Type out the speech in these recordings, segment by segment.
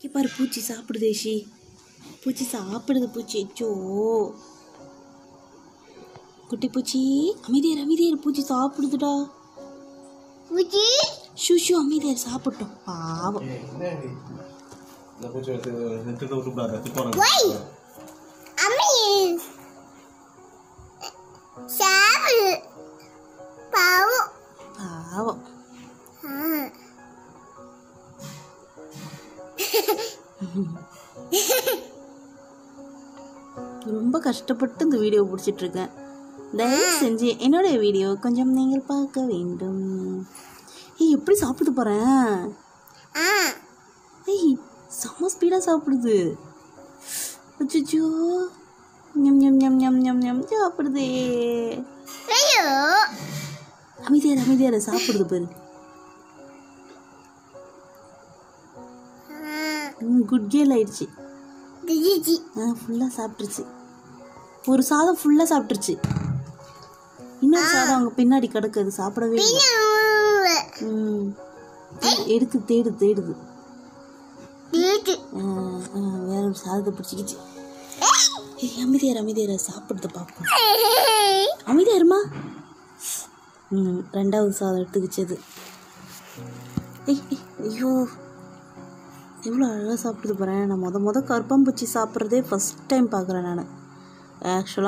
இங்கே பாரு பூச்சி சாப்பிடுது ஏஷி பூச்சி சாப்பிடுது பூச்சி அச்சோ குட்டி பூச்சி அமைதியார் அமைதியார் பூச்சி சாப்பிடுதுடா பூச்சி ஷூ ஷூ அமைதியார் சாப்பிட்டோம் பாவம் இந்த பூச்சி எடுத்து நெட்டுட்டு விட்டுக்கூடாது ஒய் திப்பான அம்மி சாப்பிடு பாவம் பாவம் ஆ. ரொம்ப கஷ்டப்பட்டு இந்த வீடியோ பிடிச்சிட்டு இருக்கேன் தயவு செஞ்சு என்னோட வீடியோ கொஞ்சம் நீங்கள் பார்க்க வேண்டும் ஏய் எப்படி சாப்பிட்டு போகிறேன் ஆ ஏய் செம்ம ஸ்பீடாக சாப்பிடுது அச்சோ ஞம் ஞம் ஞம் ஞம் ஞம் ஞம் சாப்பிடுதே ஐயோ அமைதியார் அமைதியார் சாப்பிடுது பாரு குட் கேல் ஆயிடுச்சு திஜிஜி ஆ ஃபுல்லாக சாப்பிட்டுருச்சு ஒரு சாதம் ஃபுல்லாக சாப்பிட்டுருச்சு இன்னொரு சாதம் அவங்க பின்னாடி கிடக்குது சாப்பிடவே இல்லை ம் தே- எடுக்கு தேடுது தேடுது வீட்டு ஆ, ஆ, வேற ஒரு சாதத்தை பிடிச்சிக்கிச்சு ஏய் அமைதியார் அமைதியார் சாப்பிடுறது பார்ப்போம் அமைதியாருமா ம் ரெண்டாவது சாதம் எடுத்துக்கிச்சது ஏய் ஏய், ஐயோ எவ்வளோ அழகாக சாப்பிடுது பாறேன் நான் மொத மொதல் கருப்பாம்பூச்சி சாப்பிட்றதே ஃபஸ்ட் டைம் பார்க்குறேன் நான்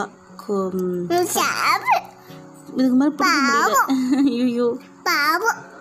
ஆக்சுவலாக சாப்பிடு இதுக்கு மேலே பிடிக்க முடியல ஐயோ பாவம்